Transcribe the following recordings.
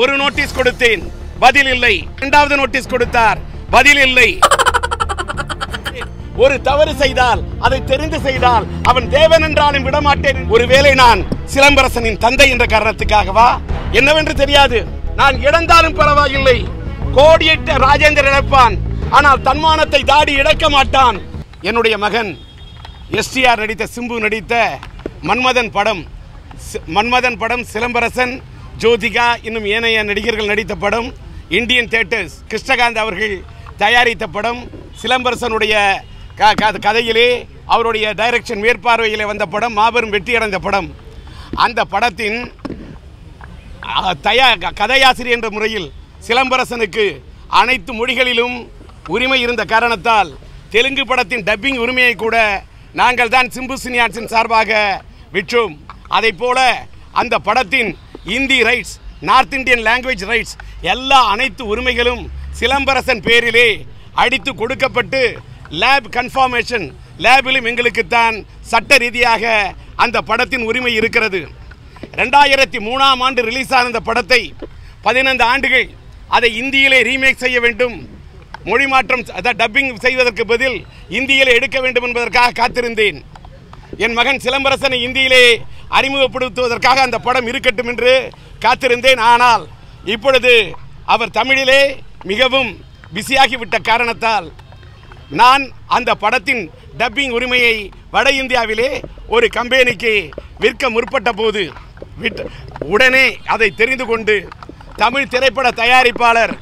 ஒரு நோட்டீஸ் கொடுத்தேன் பதில் இல்லை இரண்டாவது நோட்டீஸ் கொடுத்தார் பதில் இல்லை ஒரு தவறு செய்தால் அதை தெரிந்து செய்தால் அவன் தேவன் என்றாலும் விடமாட்டேன் ஒருவேளை நான் சிலம்பரசனின் தந்தை என்ற காரணத்துக்காகவா என்னவென்று தெரியாது நான் இழந்தாலும் பரவாயில்லை கோடியிட்ட ராஜேந்திரன் இழப்பான் ஆனால் தன்மானத்தை தாடி இழக்க மாட்டான் என்னுடைய மகன் எஸ்டிஆர் நடித்த சிம்பு நடித்த மன்மதன் படம் சி- மன்மதன் படம் சிலம்பரசன் ஜோதிகா இன்னும் ஏனைய நடிகர்கள் நடித்த படம் இந்தியன் தியேட்டர்ஸ் கிருஷ்ணகாந்த் அவர்கள் தயாரித்த படம் சிலம்பரசனுடைய க- க- கதையிலே அவருடைய டைரக்ஷன் மேற்பார்வையிலே வந்த படம் மாபெரும் வெற்றியடைந்த படம் அந்த படத்தின் அ, தயா க- கதையாசிரியர் என்ற முறையில் சிலம்பரசனுக்கு அனைத்து மொழிகளிலும் உரிமை இருந்த காரணத்தால் தெலுங்கு படத்தின் டப்பிங் உரிமையை கூட நாங்கள் தான் சிம்பு சினியான்ஸின் சார்பாக விற்றோம் அதை போல அந்த படத்தின் Hindi rights north Indian language rights எல்லா அனைத்து உரிமைகளும் சிலம்பரசன் பேரிலே அடித்து கொடுக்கப்பட்டு லேப் கன்ஃபார்மேஷன் லேபிலும் எங்களுக்குத்தான் சட்ட ரீதியாக அந்த படத்தின் உரிமை இருக்கிறது ரெண்டாயிரத்தி மூணாம் ஆண்டு ரிலீஸ் ஆன இந்த படத்தை பதினைந்து ஆண்டுகள் அதை இந்தியிலே ரீமேக் செய்ய வேண்டும் மொழி மாற்றம் அதாவது டப்பிங் செய்வதற்கு பதில் இந்தியிலே எடுக்க வேண்டும் என்பதற்காக காத்திருந்தேன் என் மகன் சிலம்பரசனை இந்தியிலே அறிமுகப்படுத்துவதற்காக அந்த படம் இருக்கட்டும் என்று காத்திருந்தேன் ஆனால் இப்பொழுது அவர் தமிழிலே மிகவும் பிஸியாகிவிட்ட காரணத்தால் நான் அந்த படத்தின் டப்பிங் உரிமையை வட இந்தியாவிலே ஒரு கம்பெனிக்கு விற்க முற்பட்ட போது விட் உடனே அதை தெரிந்து கொண்டு தமிழ் திரைப்பட தயாரிப்பாளர்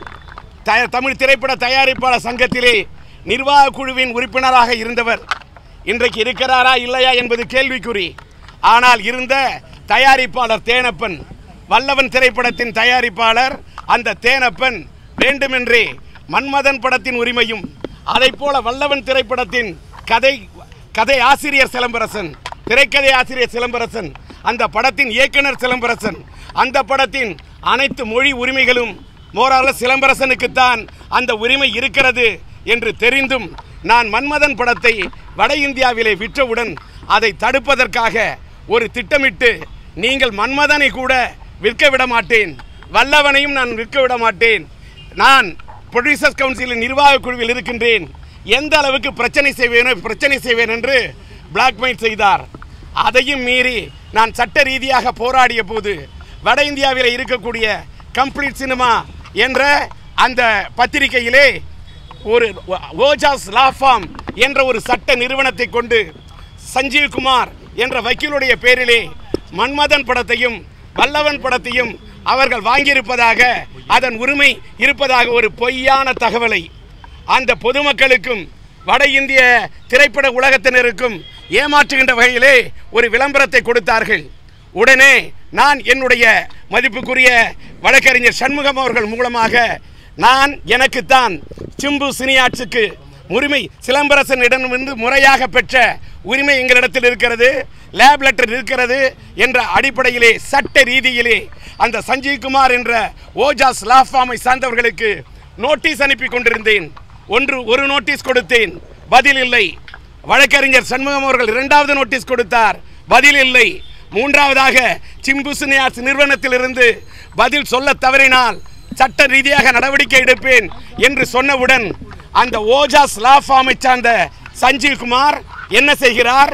த தமிழ் திரைப்பட தயாரிப்பாளர் சங்கத்திலே நிர்வாக குழுவின் உறுப்பினராக இருந்தவர் இன்றைக்கு இருக்கிறாரா இல்லையா என்பது கேள்விக்குறி ஆனால் இருந்த தயாரிப்பாளர் தேனப்பன் வல்லவன் திரைப்படத்தின் தயாரிப்பாளர் அந்த தேனப்பன் வேண்டுமென்றே மன்மதன் படத்தின் உரிமையும் அதைப் போல வல்லவன் திரைப்படத்தின் கதை கதை ஆசிரியர் சிலம்பரசன் திரைக்கதை ஆசிரியர் சிலம்பரசன் அந்த படத்தின் இயக்குனர் சிலம்பரசன் அந்த படத்தின் அனைத்து மொழி உரிமைகளும் மோரால சிலம்பரசனுக்குத்தான் அந்த உரிமை இருக்கிறது என்று தெரிந்தும் நான் மன்மதன் படத்தை வட இந்தியாவிலே விற்றவுடன் அதை தடுப்பதற்காக ஒரு திட்டமிட்டு நீங்கள் மன்மதனை கூட விற்க விட மாட்டேன் வல்லவனையும் நான் விற்க விட மாட்டேன் நான் ப்ரொடியூசர்ஸ் கவுன்சிலின் நிர்வாக குழுவில் இருக்கின்றேன் எந்த அளவுக்கு பிரச்சனை செய்வேனோ பிரச்சனை செய்வேன் என்று பிளாக்மெயில் செய்தார் அதையும் மீறி நான் சட்ட ரீதியாக போராடிய போது வட இந்தியாவில் இருக்கக்கூடிய கம்ப்ளீட் சினிமா என்ற அந்த பத்திரிகையிலே ஒரு ஓஜாஸ் லா ஃபார்ம் என்ற ஒரு சட்ட நிறுவனத்தை கொண்டு சஞ்சீவ் குமார் என்ற வக்கீலுடைய பேரிலே மன்மதன் படத்தையும் வல்லவன் படத்தையும் அவர்கள் வாங்கியிருப்பதாக அதன் உரிமை இருப்பதாக ஒரு பொய்யான தகவலை அந்த பொதுமக்களுக்கும் வட இந்திய திரைப்பட உலகத்தினருக்கும் ஏமாற்றுகின்ற வகையிலே ஒரு விளம்பரத்தை கொடுத்தார்கள் உடனே நான் என்னுடைய மதிப்புக்குரிய வழக்கறிஞர் சண்முகம் அவர்கள் மூலமாக நான் எனக்குத்தான் சிம்பு சினியாட்சிக்கு உரிமை சிலம்பரசனிடமிருந்து முறையாக பெற்ற உரிமை எங்களிடத்தில் இருக்கிறது லேப் லெட்டர் இருக்கிறது என்ற அடிப்படையிலே சட்ட ரீதியிலே அந்த சஞ்சீவ் குமார் என்ற ஓஜாஸ் லா ஃபார்மை சார்ந்தவர்களுக்கு நோட்டீஸ் அனுப்பி கொண்டிருந்தேன் ஒன்று ஒரு நோட்டீஸ் கொடுத்தேன் பதில் இல்லை வழக்கறிஞர் சண்முகம் அவர்கள் இரண்டாவது நோட்டீஸ் கொடுத்தார் பதில் இல்லை மூன்றாவதாக சிம்பு சினியார்ஸ் நிறுவனத்திலிருந்து பதில் சொல்ல தவறினால் சட்ட ரீதியாக நடவடிக்கை எடுப்பேன் என்று சொன்னவுடன் அந்த ஓஜாஸ் லா ஃபார்மை சார்ந்த சஞ்சீவ் குமார் என்ன செய்கிறார்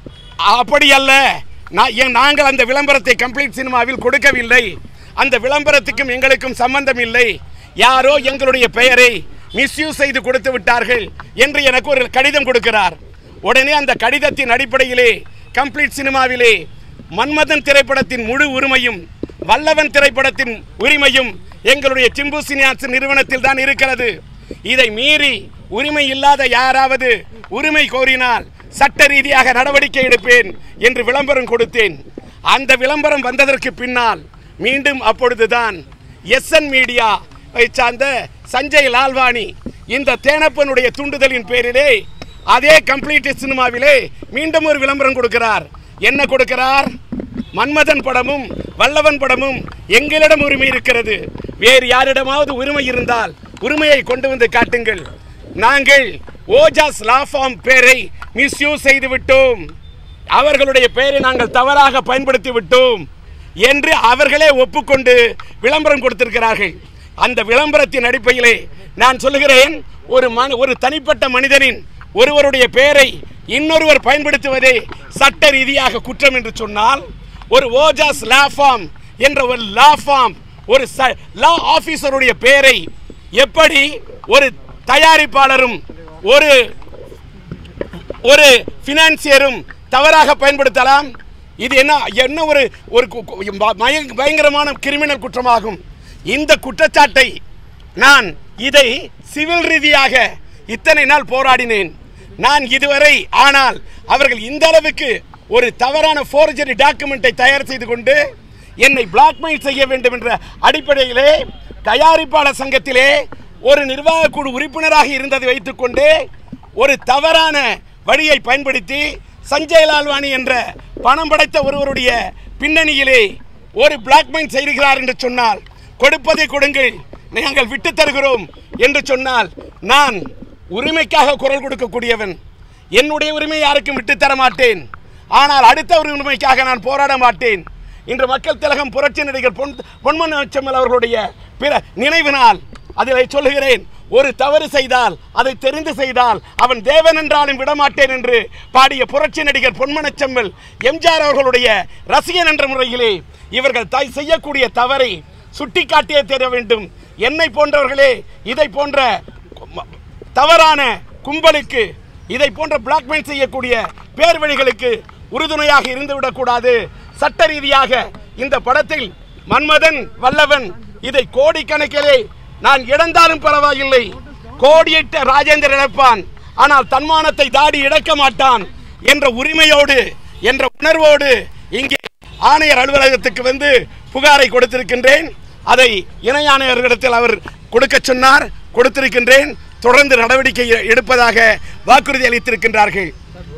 அப்படி அல்ல நான் ஏன் நாங்கள் அந்த விளம்பரத்தை கம்ப்ளீட் சினிமாவில் கொடுக்கவில்லை அந்த விளம்பரத்துக்கும் எங்களுக்கும் சம்பந்தம் இல்லை யாரோ எங்களுடைய பெயரை மிஸ்யூஸ் செய்து கொடுத்து விட்டார்கள் என்று எனக்கு ஒரு கடிதம் கொடுக்கிறார் உடனே அந்த கடிதத்தின் அடிப்படையிலே கம்ப்ளீட் சினிமாவிலே மன்மதன் திரைப்படத்தின் முழு உரிமையும் வல்லவன் திரைப்படத்தின் உரிமையும் எங்களுடைய சிம்பு சினியாஸ் நிறுவனத்தில் தான் இருக்கிறது இதை மீறி உரிமை இல்லாத யாராவது உரிமை கோரினால் சட்ட ரீதியாக நடவடிக்கை எடுப்பேன் என்று விளம்பரம் கொடுத்தேன் அந்த விளம்பரம் வந்ததற்கு பின்னால் மீண்டும் அப்பொழுதுதான் எஸ்என் மீடியா சார்ந்த சஞ்சய் லால்வாணி இந்த தேனப்பனுடைய தூண்டுதலின் பேரிலே அதே கம்ப்ளீட் சினிமாவிலே மீண்டும் ஒரு விளம்பரம் கொடுக்கிறார் என்ன கொடுக்கிறார் மன்மதன் படமும் வல்லவன் படமும் எங்களிடம் உரிமை இருக்கிறது வேறு யாரிடமாவது உரிமை இருந்தால் உரிமையை கொண்டு வந்து காட்டுங்கள் நாங்கள் ஓஜாஸ் லா ஃபார்ம் பேரை மிஸ்யூஸ் செய்து விட்டோம் அவர்களுடைய பெயரை நாங்கள் தவறாக பயன்படுத்தி விட்டோம் என்று அவர்களே ஒப்புக்கொண்டு விளம்பரம் கொடுத்திருக்கிறார்கள் அந்த விளம்பரத்தின் அடிப்படையிலே நான் சொல்லுகிறேன் ஒரு மனு ஒரு தனிப்பட்ட மனிதனின் ஒருவருடைய பெயரை இன்னொருவர் பயன்படுத்துவதே சட்ட ரீதியாக குற்றம் என்று சொன்னால் ஒரு ஓஜாஸ் லா ஃபார்ம் என்ற ஒரு லா ஃபார்ம் ஒரு லா ஆபீசருடைய பெயரை எப்படி ஒரு தயாரிப்பாளரும் ஒரு ஒரு பினான்சியரும் தவறாக பயன்படுத்தலாம் இது என்ன என்ன ஒரு ஒரு கு- கு- மய- பயங்கரமான கிரிமினல் குற்றமாகும் இந்த குற்றச்சாட்டை நான் இதை சிவில் ரீதியாக இத்தனை நாள் போராடினேன் நான் இதுவரை ஆனால் அவர்கள் இந்த அளவுக்கு ஒரு தவறான ஃபோர்ஜரி டாக்குமெண்ட்டை தயார் செய்து கொண்டு என்னை பிளாக்மெயில் செய்ய வேண்டும் என்ற அடிப்படையிலே தயாரிப்பாளர் சங்கத்திலே ஒரு நிர்வாக குழு உறுப்பினராக இருந்ததை வைத்துக்கொண்டு ஒரு தவறான வழியை பயன்படுத்தி சஞ்சய் லால்வாணி என்ற பணம் படைத்த ஒருவருடைய பின்னணியிலே ஒரு பிளாக்மெயில் செய்கிறார் என்று சொன்னால் கொடுப்பதை கொடுங்கள் நாங்கள் விட்டு தருகிறோம் என்று சொன்னால் நான் உரிமைக்காக குரல் கொடுக்கக்கூடியவன் என்னுடைய உரிமை யாருக்கும் விட்டு தர மாட்டேன் ஆனால் அடுத்த உரிமைக்காக நான் போராட மாட்டேன் இன்று மக்கள் திலகம் புரட்சி நடிகர் பொன் பொன்மன் செம்மல் அவர்களுடைய பிற நினைவு நாள் அதில் சொல்லுகிறேன் ஒரு தவறு செய்தால் அதை தெரிந்து செய்தால் அவன் தேவன் என்றாலும் விடமாட்டேன் என்று பாடிய புரட்சி நடிகர் பொன்மனச்செம்மல் எம்ஜிஆர் அவர்களுடைய ரசிகன் என்ற முறையிலே இவர்கள் தாய் செய்யக்கூடிய தவறை சுட்டிக்காட்டியே தெரிய வேண்டும் என்னை போன்றவர்களே இதை போன்ற தவறான கும்பலுக்கு இதை போன்ற பிளாக்மெயில் செய்யக்கூடிய பேர் வழிகளுக்கு உறுதுணையாக இருந்துவிடக்கூடாது சட்ட ரீதியாக இந்த படத்தில் மன்மதன் வல்லவன் இதை கோடிக்கணக்கிலே நான் இழந்தாலும் பரவாயில்லை கோடியிட்ட ராஜேந்திரன் இழப்பான் ஆனால் தன்மானத்தை தாடி இழக்க மாட்டான் என்ற உரிமையோடு என்ற உணர்வோடு இங்கே ஆணையர் அலுவலகத்துக்கு வந்து புகாரை கொடுத்திருக்கின்றேன் அதை இணை ஆணையர்களிடத்தில் அவர் கொடுக்க சொன்னார் கொடுத்திருக்கின்றேன் தொடர்ந்து நடவடிக்கை எ- எடுப்பதாக வாக்குறுதி அளித்திருக்கின்றார்கள்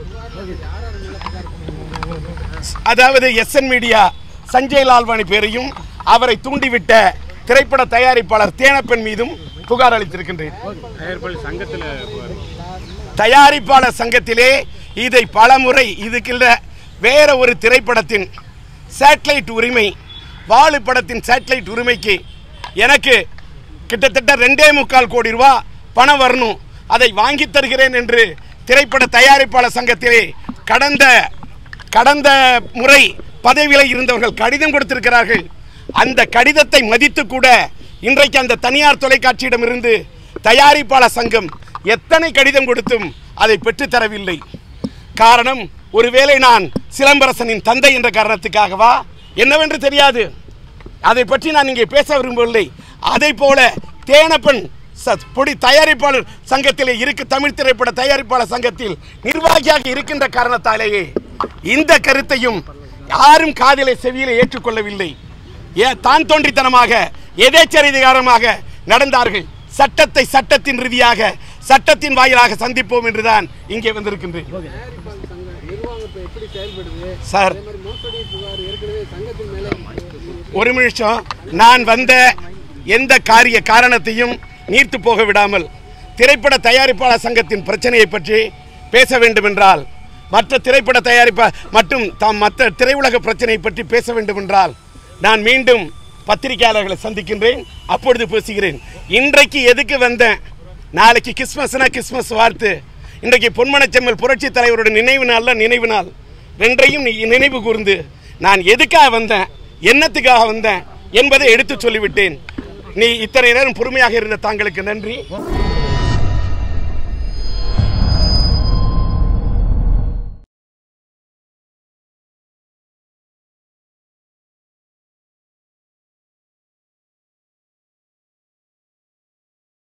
அதாவது எஸ்என் மீடியா சஞ்சய் லால்வாணி பேரையும் அவரை தூண்டிவிட்ட திரைப்பட தயாரிப்பாளர் தேனப்பன் மீதும் புகார் அளித்திருக்கின்றேன் தயாரிப்பாளர் சங்கத்தில் தயாரிப்பாளர் சங்கத்திலே இதை பலமுறை இதுக்குள்ள வேற ஒரு திரைப்படத்தின் சேட்டலைட் உரிமை வாழு படத்தின் சேட்டலைட் உரிமைக்கு எனக்கு கிட்டத்தட்ட ரெண்டே முக்கால் கோடி ரூபா பணம் வரணும் அதை வாங்கி தருகிறேன் என்று திரைப்பட தயாரிப்பாளர் சங்கத்திலே கடந்த கடந்த முறை பதவியில் இருந்தவர்கள் கடிதம் கொடுத்திருக்கிறார்கள் அந்த கடிதத்தை மதித்து கூட இன்றைக்கு அந்த தனியார் தொலைக்காட்சியிடமிருந்து தயாரிப்பாளர் சங்கம் எத்தனை கடிதம் கொடுத்தும் அதை பெற்றுத் தரவில்லை காரணம் ஒருவேளை நான் சிலம்பரசனின் தந்தை என்ற காரணத்துக்காகவா என்னவென்று தெரியாது அதை பற்றி நான் இங்கே பேச விரும்பவில்லை அதை போல தேனப்பன் ச- பொடி தயாரிப்பாளர் சங்கத்திலே இருக்கு தமிழ் திரைப்பட தயாரிப்பாளர் சங்கத்தில் நிர்வாகியாக இருக்கின்ற காரணத்தாலேயே இந்த கருத்தையும் யாரும் காதிலே செவியிலே ஏற்றுக்கொள்ளவில்லை ஏ தான் தோன்றித்தனமாக எதேச்சரிதிகாரமாக நடந்தார்கள் சட்டத்தை சட்டத்தின் ரீதியாக சட்டத்தின் வாயிலாக சந்திப்போம் என்றுதான் இங்கே வந்திருக்கின்றேன் தயாரிப்பாளர் சங்கம் நிர்வாகம் இப்போ எப்படி செயல்படுது சார் அதே மாதிரி மோசடி புகார் ஏற்கனவே சங்கத்தின் மேலே ஒரு நிமிஷம் நான் வந்த எந்த காரிய காரணத்தையும் நீர்த்து போக விடாமல் திரைப்பட தயாரிப்பாளர் சங்கத்தின் பிரச்சனையை பற்றி பேச வேண்டுமென்றால் மற்ற திரைப்பட தயாரிப்ப மற்றும் தாம் மற்ற திரையுலக பிரச்சனையை பற்றி பேச வேண்டுமென்றால் நான் மீண்டும் பத்திரிகையாளர்களை சந்திக்கின்றேன் அப்பொழுது பேசுகிறேன் இன்றைக்கு எதுக்கு வந்தேன் நாளைக்கு கிறிஸ்மஸ்னா கிறிஸ்மஸ் வாழ்த்து இன்றைக்கு பொன்மனச்செம்மல் புரட்சி தலைவருடைய நினைவு நாள்ல நினைவு நாள் ரெண்டையும் நீ நினைவு கூர்ந்து நான் எதுக்காக வந்தேன் என்னத்துக்காக வந்தேன் என்பதை எடுத்து சொல்லிவிட்டேன் நீ இத்தனை நேரம் பொறுமையாக இருந்த தாங்களுக்கு நன்றி